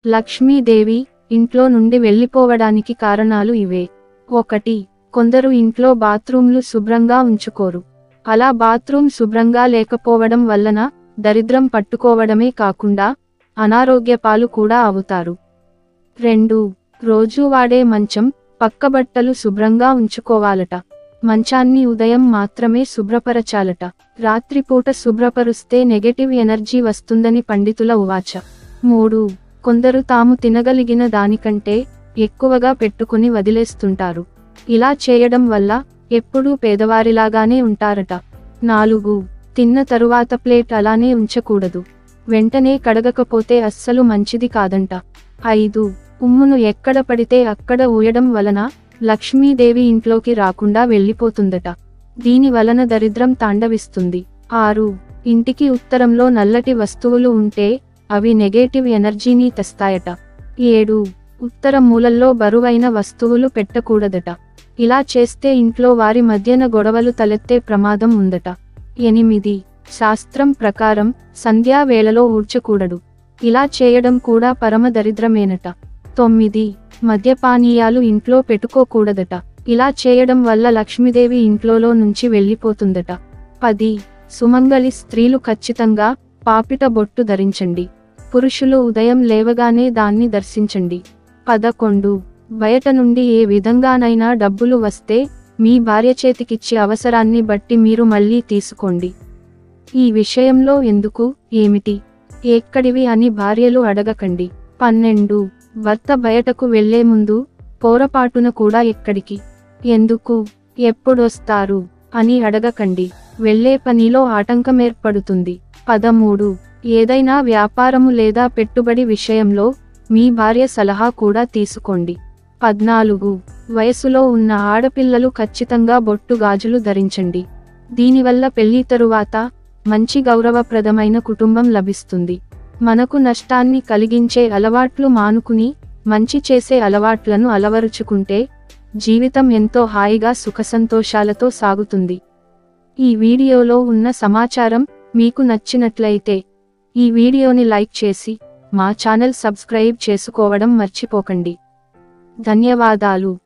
లక్ష్మీదేవి ఇంట్లో నుండి వెళ్ళిపోవడానికి కారణాలు ఇవే ఒకటి కొందరు ఇంట్లో బాత్రూంలు శుభ్రంగా ఉంచుకోరు అలా బాత్రూమ్ శుభ్రంగా లేకపోవడం వలన దరిద్రం పట్టుకోవడమే కాకుండా అనారోగ్య పాలు కూడా అవుతారు రెండు రోజు వాడే మంచం పక్కబట్టలు శుభ్రంగా ఉంచుకోవాలట మంచాన్ని ఉదయం మాత్రమే శుభ్రపరచాలట రాత్రిపూట శుభ్రపరుస్తే నెగటివ్ ఎనర్జీ వస్తుందని పండితుల ఉవాచ మూడు కొందరు తాము తినగలిగిన దానికంటే ఎక్కువగా పెట్టుకుని వదిలేస్తుంటారు ఇలా చేయడం వల్ల ఎప్పుడూ పేదవారిలాగానే ఉంటారట నాలుగు తిన్న తరువాత ప్లేట్ అలానే ఉంచకూడదు వెంటనే కడగకపోతే అస్సలు మంచిది కాదంట ఐదు ఉమ్మును ఎక్కడ పడితే అక్కడ ఊయడం వలన లక్ష్మీదేవి ఇంట్లోకి రాకుండా వెళ్ళిపోతుందట దీని వలన దరిద్రం తాండవిస్తుంది ఆరు ఇంటికి ఉత్తరంలో నల్లటి వస్తువులు ఉంటే అవి నెగటివ్ ఎనర్జీని తెస్తాయట ఏడు ఉత్తర మూలల్లో బరువైన వస్తువులు పెట్టకూడదట ఇలా చేస్తే ఇంట్లో వారి మధ్యన గొడవలు తలెత్తే ప్రమాదం ఉందట ఎనిమిది శాస్త్రం ప్రకారం సంధ్యా వేళలో ఊడ్చకూడదు ఇలా చేయడం కూడా పరమ దరిద్రమేనట తొమ్మిది మద్యపానీయాలు ఇంట్లో పెట్టుకోకూడదట ఇలా చేయడం వల్ల లక్ష్మీదేవి ఇంట్లోలో నుంచి వెళ్ళిపోతుందట పది సుమంగళి స్త్రీలు ఖచ్చితంగా పాపిట బొట్టు ధరించండి పురుషులు ఉదయం లేవగానే దాన్ని దర్శించండి పదకొండు బయట నుండి ఏ విధంగానైనా డబ్బులు వస్తే మీ భార్య చేతికిచ్చే అవసరాన్ని బట్టి మీరు మళ్ళీ తీసుకోండి ఈ విషయంలో ఎందుకు ఏమిటి ఎక్కడివి అని భార్యలు అడగకండి పన్నెండు భర్త బయటకు వెళ్లే ముందు పోరపాటున కూడా ఎక్కడికి ఎందుకు ఎప్పుడొస్తారు అని అడగకండి వెళ్లే పనిలో ఆటంకం ఏర్పడుతుంది పదమూడు ఏదైనా వ్యాపారము లేదా పెట్టుబడి విషయంలో మీ భార్య సలహా కూడా తీసుకోండి పద్నాలుగు వయసులో ఉన్న ఆడపిల్లలు ఖచ్చితంగా బొట్టు గాజులు ధరించండి దీనివల్ల పెళ్లి తరువాత మంచి గౌరవప్రదమైన కుటుంబం లభిస్తుంది మనకు నష్టాన్ని కలిగించే అలవాట్లు మానుకుని మంచి చేసే అలవాట్లను అలవరుచుకుంటే జీవితం ఎంతో హాయిగా సుఖసంతోషాలతో సాగుతుంది ఈ వీడియోలో ఉన్న సమాచారం మీకు నచ్చినట్లయితే ఈ వీడియోని లైక్ చేసి మా ఛానల్ సబ్స్క్రైబ్ చేసుకోవడం మర్చిపోకండి ధన్యవాదాలు